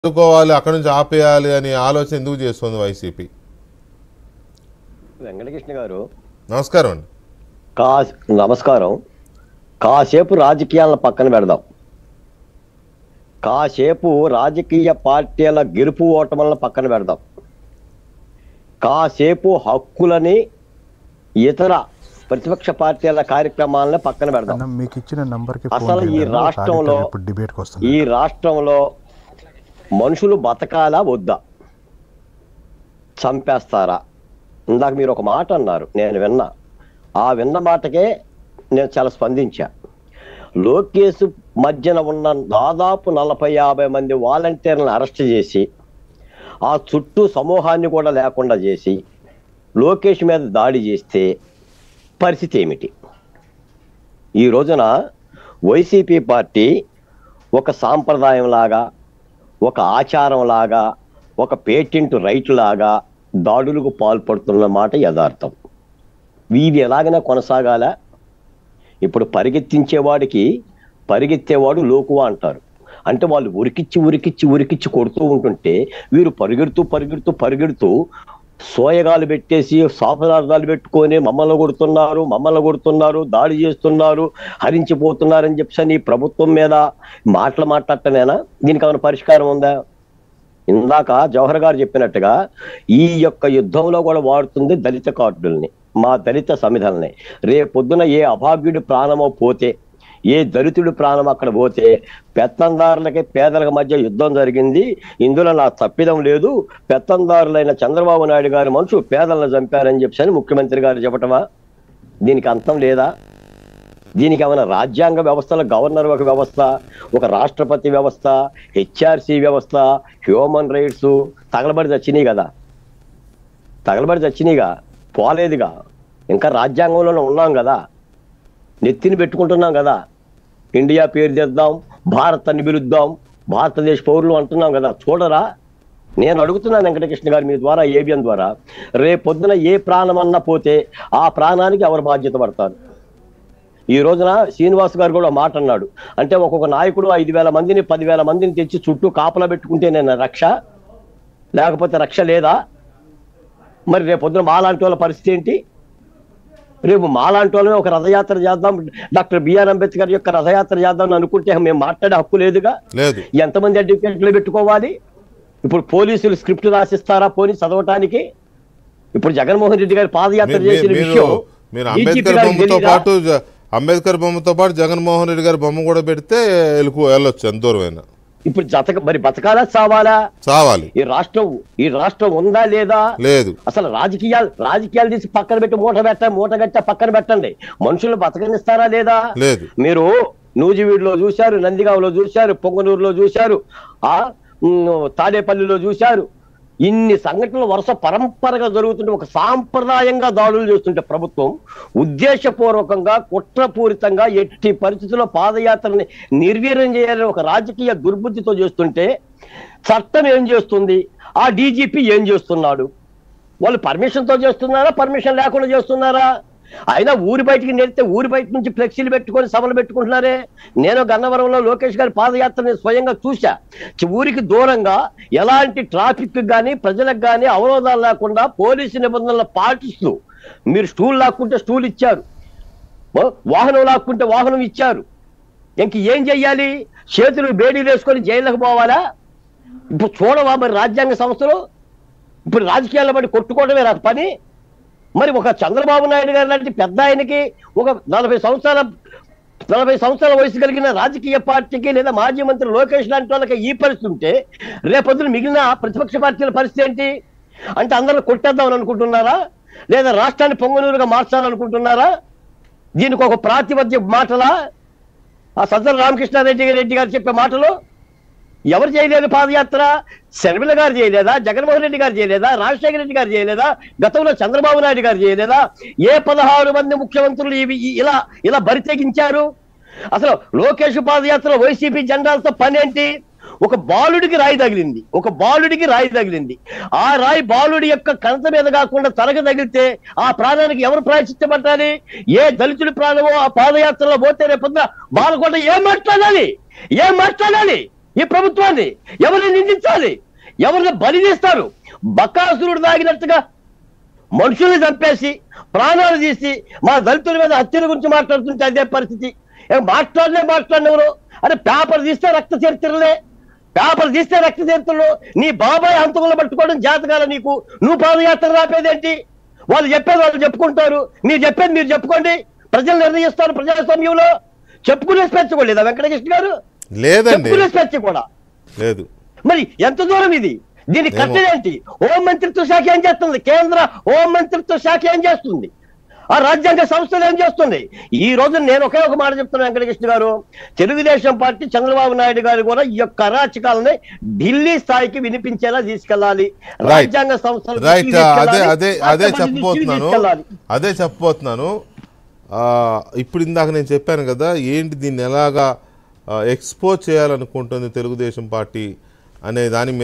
అడ్డుకోవాలి అక్కడి నుంచి ఆపేయాలి అని ఆలోచన ఎందుకు చేస్తుంది వైసీపీ వెంకటకృష్ణ గారు నమస్కారం అండి కా నమస్కారం కాసేపు రాజకీయాలను పక్కన పెడదాం కాసేపు రాజకీయ పార్టీల గెలుపు ఓటములను పక్కన పెడదాం కాసేపు హక్కులని ఇతర ప్రతిపక్ష పార్టీల కార్యక్రమాలను పక్కన పెడదాం అన్న మీకు ఇచ్చిన నంబర్కి అసలు ఈ రాష్ట్రంలో ఇప్పుడు డిబేట్కి ఈ వస్తుంది రాష్ట్రంలో మనుషులు బతకాలా వద్దా చంపేస్తారా ఇందాక మీరు ఒక మాట అన్నారు నేను విన్నా ఆ విన్న మాటకే నేను చాలా స్పందించా లోకేష్ మధ్యన ఉన్న దాదాపు నలభై యాభై మంది వాలంటీర్లను అరెస్ట్ చేసి ఆ చుట్టూ సమూహాన్ని కూడా లేకుండా చేసి లోకేష్ మీద దాడి చేస్తే పరిస్థితి ఏమిటి ఈ రోజున వైసీపీ పార్టీ ఒక సాంప్రదాయం లాగా ఒక ఆచారం లాగా ఒక పేటెంట్ రైట్ లాగా దాడులకు పాల్పడుతున్న మాట యథార్థం వీధి ఎలాగైనా కొనసాగాల ఇప్పుడు పరిగెత్తించేవాడికి పరిగెత్తేవాడు లోకువా అంటారు అంటే వాళ్ళు ఉరికిచ్చి ఉరికిచ్చి ఉరికిచ్చి కొడుతూ ఉంటుంటే వీరు పరిగెడుతూ పరిగెడుతూ పరిగెడుతూ సోయగాలు పెట్టేసి సాపదార్థాలు పెట్టుకొని మమ్మల్ని కొడుతున్నారు మమ్మల్ని కొడుతున్నారు దాడి చేస్తున్నారు హరించిపోతున్నారని చెప్పి ఈ ప్రభుత్వం మీద మాటలు మాట్లాడటమేనా దీనికి ఏమైనా పరిష్కారం ఉందా ఇందాక జవహర్ గారు చెప్పినట్టుగా ఈ యొక్క యుద్ధంలో కూడా వాడుతుంది దళిత కార్డుల్ని మా దళిత సమిధల్ని రేపొద్దున ఏ అభాగ్యుడి ప్రాణమో పోతే ఏ దళితుడి ప్రాణం అక్కడ పోతే పెత్తందారులకి పేదలకు మధ్య యుద్ధం జరిగింది ఇందులో నా తప్పిదం లేదు పెత్తందారులైన చంద్రబాబు నాయుడు గారి మనుషు పేదలను చంపారని చెప్పని ముఖ్యమంత్రి గారు చెప్పటమా దీనికి అంతం లేదా దీనికి ఏమైనా రాజ్యాంగ వ్యవస్థలో గవర్నర్ ఒక వ్యవస్థ ఒక రాష్ట్రపతి వ్యవస్థ హెచ్ఆర్సి వ్యవస్థ హ్యూమన్ రైట్స్ తగలబడి చచ్చినాయి కదా తగలబడి చచ్చినాయిగా పోలేదుగా ఇంకా రాజ్యాంగంలోనే ఉన్నాం కదా నెత్తిని పెట్టుకుంటున్నాం కదా ఇండియా పేరు తెద్దాం భారత్ అని పిలుద్దాం భారతదేశ పౌరులు అంటున్నాం కదా చూడరా నేను అడుగుతున్నాను వెంకటకృష్ణ గారు మీ ద్వారా ఏబిఎన్ ద్వారా రేపొద్దున ఏ ప్రాణం అన్నా పోతే ఆ ప్రాణానికి ఎవరు బాధ్యత పడతారు ఈ రోజున శ్రీనివాస్ గారు కూడా ఒక మాట అన్నాడు అంటే ఒక్కొక్క నాయకుడు ఐదు వేల మందిని పదివేల మందిని తెచ్చి చుట్టూ కాపలా పెట్టుకుంటే నేను రక్ష లేకపోతే రక్ష లేదా మరి రేపు పొద్దున మాలాంటి వాళ్ళ పరిస్థితి ఏంటి రేపు మాలాంటి వాళ్ళమే ఒక రథయాత్ర చేద్దాం డాక్టర్ బిఆర్ అంబేద్కర్ యొక్క రథయాత్ర చేద్దాం అని అనుకుంటే మేము మాట్లాడే హక్కు లేదుగా లేదు ఎంతమంది అడ్వకేట్లు పెట్టుకోవాలి ఇప్పుడు పోలీసులు స్క్రిప్ట్ రాసిస్తారా పోలీస్ చదవటానికి ఇప్పుడు జగన్మోహన్ రెడ్డి గారి పాదయాత్ర మీ- మీ- చేసిన మీరు విషయం మీరు DGP అంబేద్కర్ గారికి బొమ్మతో తెలీదా? పాటు జ- అంబేద్కర్ బొమ్మతో పాటు జగన్మోహన్ రెడ్డి గారి బొమ్మ కూడా పెడితే వెళ్ళకు వెళ్ళొచ్చు ఎంత దూరమైనా ఇప్పుడు జతక మరి బతకాలా చావాలా చావాలి ఈ రాష్ట్రం ఈ రాష్ట్రం ఉందా లేదా లేదు అసలు రాజకీయాలు రాజకీయాలు తీసి పక్కన పెట్టి మూట పెట్ట మూట గట్ట పక్కన పెట్టండి మనుషులు బతకనిస్తారా లేదా లేదు మీరు నూజివీడులో చూశారు నందిగాంలో చూశారు పొంగనూరులో చూశారు ఆ ఉమ్, తాడేపల్లిలో చూశారు ఇన్ని సంఘటనలు వరుస పరంపరగా జరుగుతుంటే ఒక సాంప్రదాయంగా దాడులు చేస్తుంటే ప్రభుత్వం ఉద్దేశపూర్వకంగా కుట్రపూరితంగా ఎట్టి పరిస్థితుల్లో పాదయాత్రని నిర్వీర్యం చేయాలని ఒక రాజకీయ దుర్బుద్ధితో చేస్తుంటే చట్టం ఏం చేస్తుంది ఆ డీజీపీ ఏం చేస్తున్నాడు వాళ్ళు పర్మిషన్ తో చేస్తున్నారా పర్మిషన్ లేకుండా చేస్తున్నారా అయినా ఊరి బయటికి నెడితే ఊరి బయట నుంచి ఫ్లెక్సీలు పెట్టుకొని సభలు పెట్టుకుంటున్నారే నేను గన్నవరంలో లోకేష్ గారి పాదయాత్రని స్వయంగా చూశా చి- ఊరికి దూరంగా ఎలాంటి ట్రాఫిక్ కానీ ప్రజలకు కానీ అవరోధాలు లేకుండా పోలీసు నిబంధనలు పాటిస్తూ మీరు స్టూల్ లాక్కుంటే స్టూల్ ఇచ్చారు ఓ, వాహనం లాక్కుంటే వాహనం ఇచ్చారు ఇంక ఏం చెయ్యాలి చేతులు బేడీలు వేసుకొని జైలుకు పోవాలా ఇప్పుడు చూడవా మరి రాజ్యాంగ సంస్థలు ఇప్పుడు రాజకీయాల్లో పడి కొట్టుకోవడమే నాకు పని మరి ఒక చంద్రబాబు నాయుడు గారు లాంటి పెద్ద ఆయనకి ఒక నలభై సంవత్సరాల నలభై సంవత్సరాల వయసు కలిగిన రాజకీయ పార్టీకి లేదా మాజీ మంత్రి లోకేష్ లాంటి వాళ్ళకి ఈ పరిస్థితి ఉంటే రేపొద్దున మిగిలిన ప్రతిపక్ష పార్టీల పరిస్థితి ఏంటి అంటే అందరూ కొట్టేద్దామని అనుకుంటున్నారా లేదా రాష్ట్రాన్ని పొంగనూరుగా మార్చాలనుకుంటున్నారా దీనికి ఒక ప్రాతిపద్య మాటలా ఆ సజ్జల రామకృష్ణారెడ్డి రెడ్డి గారు చెప్పే మాటలు ఎవరు చేయలేదు పాదయాత్ర శర్మిల గారు చేయలేదా జగన్మోహన్ రెడ్డి గారు చేయలేదా రాజశేఖర రెడ్డి గారు చేయలేదా గతంలో చంద్రబాబు నాయుడు గారు చేయలేదా ఏ పదహారు మంది ముఖ్యమంత్రులు ఇవి ఇ- ఇలా ఇలా బరి తెగించారు అసలు లోకేష్ పాదయాత్ర వైసీపీ జెండాలతో పని ఏంటి ఒక బాలుడికి రాయి తగిలింది ఒక బాలుడికి రాయి తగిలింది ఆ రాయి బాలుడి యొక్క కంత మీద కాకుండా తనకు తగిలితే ఆ ప్రాణానికి ఎవరు ప్రాయచిత్తపట్టాలి ఏ దళితుడి ప్రాణమో ఆ పాదయాత్రలో పోతే రేపొద్దున బాలకోట ఏం మాట్లాడాలి ఏం మాట్లాడాలి ఈ ప్రభుత్వాన్ని ఎవరిని నిందించాలి ఎవరిని బలిదీస్తారు బకాసురుడు తాగినట్టుగా మనుషుల్ని చంపేసి ప్రాణాలు తీసి మా దళితుల మీద హత్యల గురించి మాట్లాడుతుంటే అదే పరిస్థితి ఏ మాట్లాడలే మాట్లాడినెవరు అరే పేపర్ తీస్తే రక్త చరిత్రలే పేపర్ తీస్తే రక్త చరిత్రలు నీ బాబాయ్ హంతకులు పట్టుకోవడం జాతకాల నీకు నువ్వు పాదయాత్ర రాపేదేంటి వాళ్ళు చెప్పేది వాళ్ళు చెప్పుకుంటారు మీరు చెప్పేది మీరు చెప్పుకోండి ప్రజలు నిర్ణయిస్తారు ప్రజాస్వామ్యంలో చెప్పుకునే స్వేచ్ఛ కూడా లేదా వెంకటకృష్ణ గారు లేదండి చెప్పుకునే స్వేచ్ఛ కూడా లేదు మరి ఎంత దూరం ఇది దీని ఏమో. కట్టడేంటి హోం మంత్రిత్వ శాఖ ఏం చేస్తుంది కేంద్ర హోం మంత్రిత్వ శాఖ ఏం చేస్తుంది ఆ రాజ్యాంగ సంస్థలు ఏం చేస్తుంది ఈ రోజు నేను ఒకే ఒక మాట చెప్తున్నా వెంకటకృష్ణ గారు తెలుగుదేశం పార్టీ చంద్రబాబు నాయుడు గారు కూడా ఈ యొక్క అరాచకాలని ఢిల్లీ స్థాయికి వినిపించేలా తీసుకెళ్ళాలి రైట్ రాజ్యాంగ సంస్థలు రైట్ అదే అదే అదే చెప్పబోతున్నాను తీసుకెళ్ళాలి అదే చెప్పబోతున్నాను ఆ, ఇప్పుడు ఇందాక నేను చెప్పాను కదా ఏంటి దీన్ని ఎలాగా ఎక్స్పోజ్ చేయాలనుకుంటుంది తెలుగుదేశం పార్టీ అనే దాని మీద